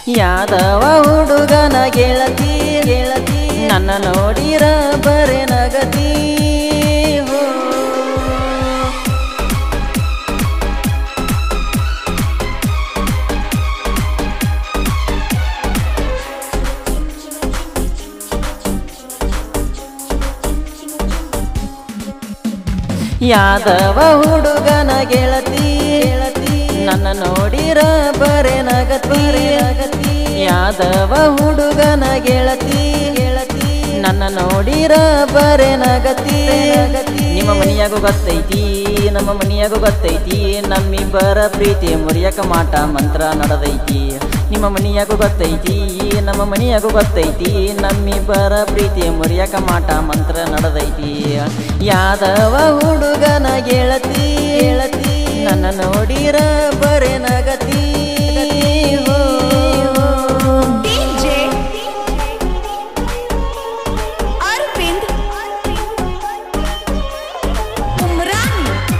ಯಾದವ ಹುಡುಗನ ಗೆಳತಿ ಗೆಳತಿ ನನ್ನ ನೋಡಿರ ಬರೆ ನಗತಿ ಹೋ. ಯಾದವ ಹುಡುಗನ ಗೆಳತಿ ಗೆಳತಿ ನನ್ನ ನೋಡಿರ ಬರೆ ನಗತಿ ನಗತಿ ಯಾದವ ಹುಡುಗನ ಗೆಳತಿ ಗೆಳತಿ ನನ್ನ ನೋಡಿರ ಬರೆ ನಗತಿ ನಗತಿ ನಿಮ್ಮ ಮನಿಯಾಗೂ ಗೊತ್ತೈತಿ ನಮ್ಮ ಮನಿಯಾಗೂ ಗೊತ್ತೈತಿ ನಮ್ಮಿಬ್ಬರ ಪ್ರೀತಿ ಮುರಿಯಕ ಮಾಟ ಮಂತ್ರ ನಡೆದೈತಿ ನಿಮ್ಮ ಮನಿಯಾಗೂ ಗೊತ್ತೈತಿ ನಮ್ಮ ಮನಿಯಾಗೂ ಗೊತ್ತೈತಿ ನಮ್ಮಿಬ್ಬರ ಪ್ರೀತಿ ಮುರಿಯಕ ಮಾಟ ಮಂತ್ರ ನಡೆದೈತಿ ಯಾದವ ಹುಡುಗನ ಗೆಳತಿ ಗೆಳತಿ ನನ್ನ ನೋಡಿರ ಬರೆ ನಗತಿ ಹೋ. DJ Arvind Umran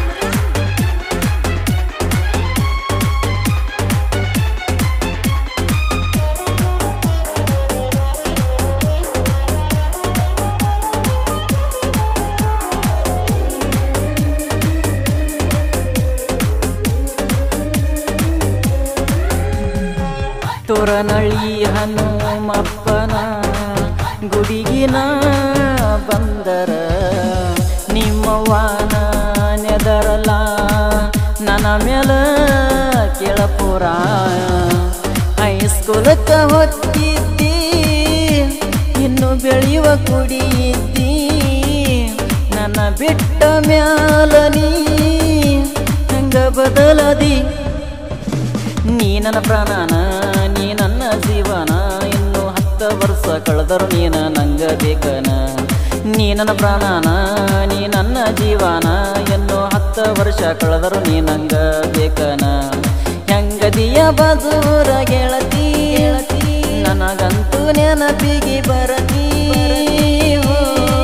ತೋರನಳ್ಳಿ ಹನುಮಪ್ಪನ ಗುಡಿಗಿನ ಬಂದರ ನಿಮ್ಮವ್ವನ ನೆದರಲ್ಲ ನನ್ನ ಮೇಲ ಕೇಳಪುರ ಹೈಸ್ಕೂಲಕ್ಕೆ ಹೊತ್ತಿದ್ದಿ ಇನ್ನು ಬೆಳೆಯುವ ಕುಡಿ ಇದ್ದಿ ನನ್ನ ಬಿಟ್ಟ ಮ್ಯಾಲ ನೀ ಹಂಗ ಬದಲದಿ ನೀ ನನ್ನ ಪ್ರಾಣನ ನೀ ನನ್ನ ಜೀವನ ಇನ್ನು ಹತ್ತು ವರ್ಷ ಕಳೆದರು ನೀನ ನಂಗ ಬೇಕನ ನೀ ನನ್ನ ಪ್ರಾಣನ ನೀ ನನ್ನ ಜೀವನ ಇನ್ನು ಹತ್ತು ವರ್ಷ ಕಳೆದರು ನೀ ನಂಗ ಬೇಕನ ಹೆಂಗದಿಯ ಬದೂರ ಗೆಳತಿ ಗೆಳತಿ ನನಗಂತೂ ನೆನಪಿಗೆ ಬರತಿ ಹೋ.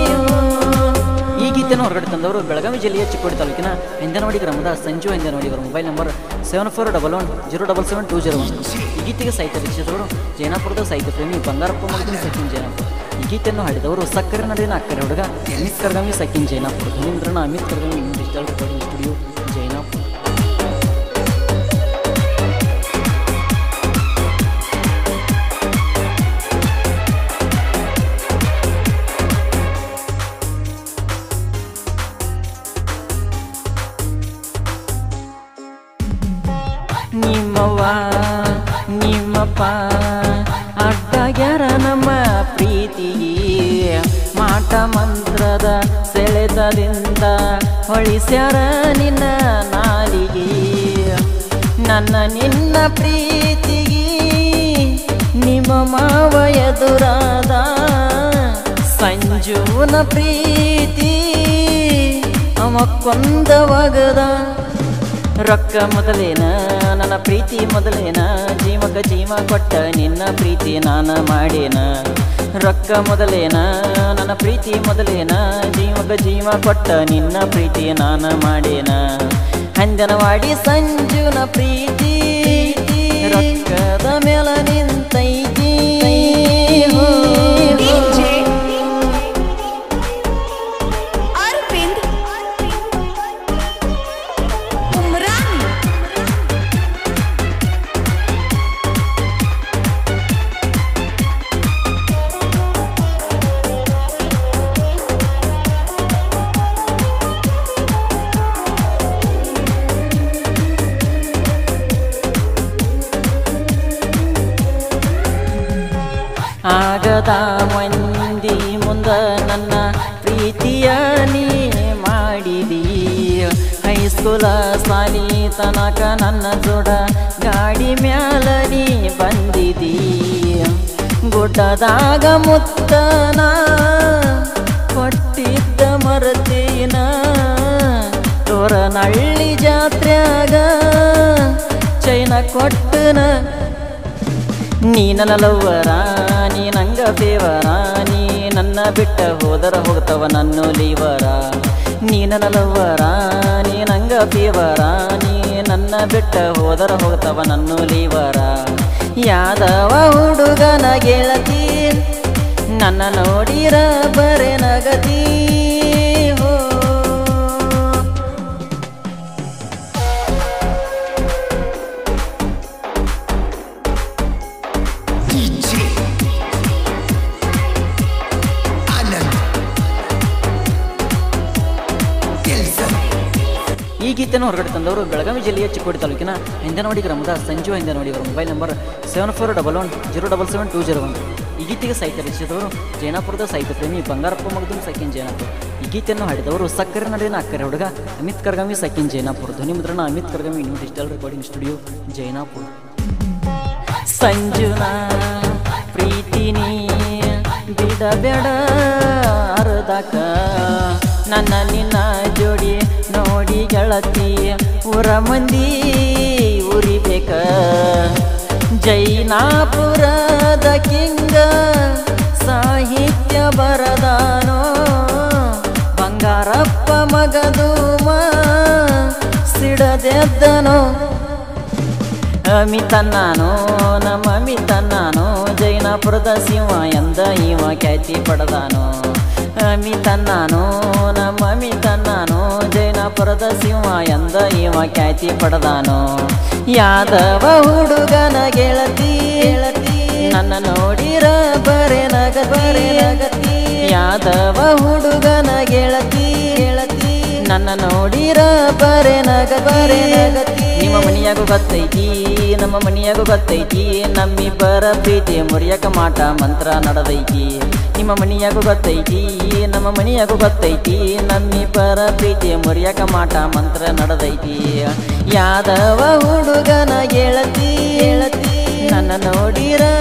ಈ ಗೀತೆಯನ್ನು ಹೊರಗಡೆ ತಂದವರು ಬೆಳಗಾವಿ ಜಿಲ್ಲೆಯ ಚಿಕ್ಕೋಡಿ ತಾಲೂಕಿನ ಹೆಂದನವಾಡಿ ಗ್ರಾಮದ ಸಂಜು ಹೆಂದನವಾಡಿ ಅವರ mobile number seven four double one zero double seven two zero one ಈ ಗೀತೆಗೆ ಸಾಹಿತ್ಯ ರಚಿಸಿದವರು ಜೈನಾಪುರದ ಸಾಹಿತ್ಯ ಪ್ರೇಮಿ ಬಂಗಾರಪ್ಪ ಮಗದಿನ ಸಚಿನ್ ಜೈನಾಪುರ ಈ ಗೀತೆಯನ್ನು ಹಾಡಿದವರು ಸಕ್ಕರೆ ನಡುವಿನ ಅಕ್ಕರೆ ಹುಡುಗ ಅಮಿತ್ ಕರ್ಗಾಮಿ ಸಚಿನ್ ಜೈನಾಪುರ ಧ್ವನಿಂದ್ರನ Amit Kargami digital recording studio Jainapur ನಿಮ್ಮವ್ವ ನಿಮ್ಮಪ್ಪ ಅಡ್ಡಗ್ಯಾರ ನಮ್ಮ ಪ್ರೀತಿಗೆ ಮಾಟ ಮಂತ್ರದ ಸೆಳೆತದಿಂದ ಹೊಳಿಸ್ಯಾರ ನಿನ್ನ ನಾಲಿಗೆ ನನ್ನ ನಿನ್ನ ಪ್ರೀತಿಗೆ ನಿಮ್ಮ ಮಾವ ಎದುರಾದ ಸಂಜುನ ಪ್ರೀತಿ ಅವ ಕೊಂದವಗದ ರೊಕ್ಕ ಮೊದಲೇನ ನನ್ನ ಪ್ರೀತಿ ಮೊದಲೇನ ಜೀವಕ ಜೀವ ಕೊಟ್ಟ ನಿನ್ನ ಪ್ರೀತಿ ನಾನ ಮಾಡೇನ ರೊಕ್ಕ ಮೊದಲೇನ ನನ್ನ ಪ್ರೀತಿ ಮೊದಲೇನ ಜೀವಕ ಜೀವ ಕೊಟ್ಟ ನಿನ್ನ ಪ್ರೀತಿ ನಾನ ಮಾಡೇನ ಹಂದನವಾಡಿ ಸಂಜುನ ಪ್ರೀತಿ ರೊಕ್ಕದ ಮೇಲ ನಿಂತೈತಿ ಹೋ. DJ Arvind Umran ಆಗದ ಮಂದಿ ಮುಂದ ನನ್ನ ಪ್ರೀತಿಯ ನೀ ಮಾಡಿದಿ ಹೈಸ್ಕೂಲ ಸಾಲಿ ತನಕ ನನ್ನ ಜೋಡ ಗಾಡಿ ಮ್ಯಾಲ ನೀ ಬಂದಿದಿ ಗುಡ್ಡದಾಗ ಮುತ್ತನ ಕೊಟ್ಟಿದ್ದ ಮರತೇನ ತೋರನಳ್ಳಿ ಜಾತ್ರ್ಯಾಗ ಚೈನ ಕೊಟ್ಟನ ನೀ ನನ್ನ ಲವ್ವರ ನೀ ನಂಗ ಫೇವರ ನೀ ನನ್ನ ಬಿಟ್ಟ ಹೋದರ ಹೋಗ್ತವ ನನ್ನ ಲೀವರ ನೀ ನನ್ನ ಲವ್ವರ ನೀ ನಂಗ ಫೇವರ ನೀ ನನ್ನ ಬಿಟ್ಟ ಹೋದರ ಹೋಗ್ತವ ನನ್ನ ಲೀವರ ಯಾದವ ಹುಡುಗನ ಗೆಳತಿ ನನ್ನ ನೋಡಿರ ಬರೆ ನಗತಿ ಹೋ DJ Anand Dilson ಈ ಗೀತೆಯನ್ನು ಹೊರಗಡೆ ತಂದವರು ಬೆಳಗಾವಿ ಜಿಲ್ಲೆಯ ಚಿಕ್ಕೋಡಿ ತಾಲೂಕಿನ ಹಿಂದನವಾಡಿ ಗ್ರಾಮದ ಸಂಜು ಹಿಂದನವಾಡಿ ಅವರ mobile number seven four double one zero double seven two zero one ಈ ಗೀತೆಗೆ ಸಾಹಿತ್ಯ ರಚಿಸಿದವರು ಜೈನಾಪುರದ ಸಾಹಿತ್ಯ ಪ್ರೇಮಿ ಬಂಗಾರಪ್ಪ ಮಗದುಮ್ ಸಕಿನ್ ಜೈನಾಪುರ ಈ ಗೀತೆಯನ್ನು ಹಾಡಿದವರು ಸಕ್ಕರೆ ನಡಿನ ಅಕ್ಕರೆ ಹುಡುಗ ಅಮಿತ್ ಕರ್ಗಾಮಿ ಸಕಿನ್ ಜೈನಾಪುರ ಧ್ವನಿ ಮುದ್ರಣ Amit Kargami new digital recording studio Jainapur ಸಂಜುನ ಪ್ರೀತಿನಿ ಬಿಡಬೇಡ ಅರ್ಧಕ ನನ್ನ ನಿನ್ನ ಜೋಡಿ ನೋಡಿ ಗೆಳತಿ ಊರ ಮಂದಿ ಉರಿಬೇಕ ಜೈನಾಪುರದ ಕಿಂಗ ಸಾಹಿತ್ಯ ಬರದಾನೋ ಬಂಗಾರಪ್ಪ ಮಗದೂಮ ಸಿಡದೆದ್ದನೋ ಅಮಿತನ್ನಾನು ನಮ್ಮ ಅಮಿತನ್ನಾನು ಜೈನಾಪುರದ ಶಿವ ಎಂದ ಇವ ಖ್ಯಾತಿ ಪಡೆದಾನು ಅಮಿತನ್ನಾನು ನಮ್ಮ ಅಮಿತನ್ನಾನು ಜೈನಾಪುರದ ಶಿವ ಎಂದ ಇವ ಖ್ಯಾತಿ ಪಡೆದಾನು ಯಾದವ ಹುಡುಗನ ಗೆಳತಿ ಗೆಳತಿ ನನ್ನ ನೋಡಿರ ಬರೆ ನಗ ಬರೆ ನಗತಿ ಯಾದವ ಹುಡುಗನ ಗೆಳತಿ ಗೆಳತಿ ನನ್ನ ನೋಡಿರ ಬರೆ ನಗ ಬರೆ ನಗತಿ ನಿಮ್ಮ ಮನಿಯಾಗೂ ಗೊತ್ತೈತಿ ನಮ್ಮ ಮನಿಯಾಗೂ ಗೊತ್ತೈತಿ ನಮ್ಮಿಬ್ಬರ ಪ್ರೀತಿ ಮುರಿಯಕ ಮಾಟ ಮಂತ್ರ ನಡೆದೈತಿ ನಿಮ್ಮ ಮನಿಯಾಗೂ ಗೊತ್ತೈತಿ ನಮ್ಮ ಮನಿಯಾಗೂ ಗೊತ್ತೈತಿ ನಮ್ಮಿಬ್ಬರ ಪ್ರೀತಿ ಮುರಿಯಕ ಮಾಟ ಮಂತ್ರ ನಡೆದೈತಿ ಯಾದವ ಹುಡುಗನ ಗೆಳತಿ ಗೆಳತಿ ನನ್ನ ನೋಡಿರ